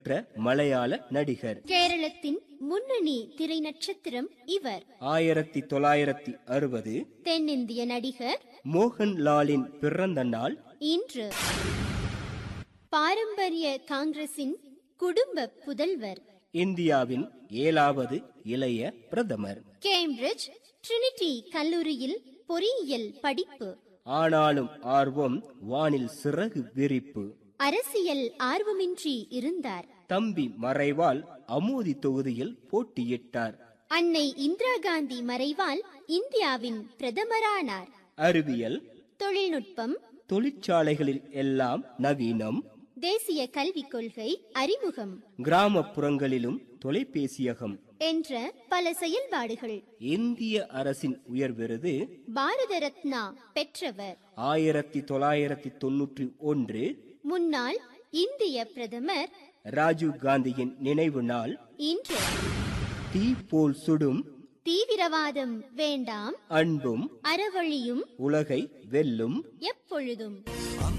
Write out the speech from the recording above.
பெற்ற மலையாள நடிகர் கேரளத்தின் முன்னணி திரை நட்சத்திரம் இவர் ஆயிரத்தி தொள்ளாயிரத்தி அறுபது தென்னிந்திய நடிகர் மோகன்லாலின் பிறந்த நாள் இன்று பாரம்பரிய காங்கிரசின் குடும்ப புதல்வர் இந்தியாவின் ஏழாவது இளைய பிரதமர் கேம்பிரிட்ஜ் ட்ரினிட்டி கல்லூரியில் பொறியியல் படிப்பு ஆனாலும் ஆர்வம் வானில் சிறகு விரிப்பு அரசியல் ஆர்வமின்றி இருந்தார் தம்பி மறைவால் அமோதி தொகுதியில் போட்டியிட்டார் அன்னை இந்திரா காந்தி மறைவால் இந்தியாவின் பிரதமரானார் அறிவியல் தொழில்நுட்பம் தொழிற்சாலைகளில் எல்லாம் நவீனம் தேசிய கல்விக் கொள்கை அறிமுகம் கிராமப்புறங்களிலும் தொலைபேசியகம் என்ற பல செயல்பாடுகள் இந்திய அரசின் உயர் விருது பாரத ரத்னா பெற்றவர் ஆயிரத்தி தொள்ளாயிரத்தி தொன்னூற்றி ஒன்று முன்னாள் இந்திய பிரதமர் ராஜீவ் காந்தியின் நினைவு நாள் இன்று தீ போல் சுடும் தீவிரவாதம் வேண்டாம் அன்பும் அறவழியும் உலகை வெல்லும் எப்பொழுதும்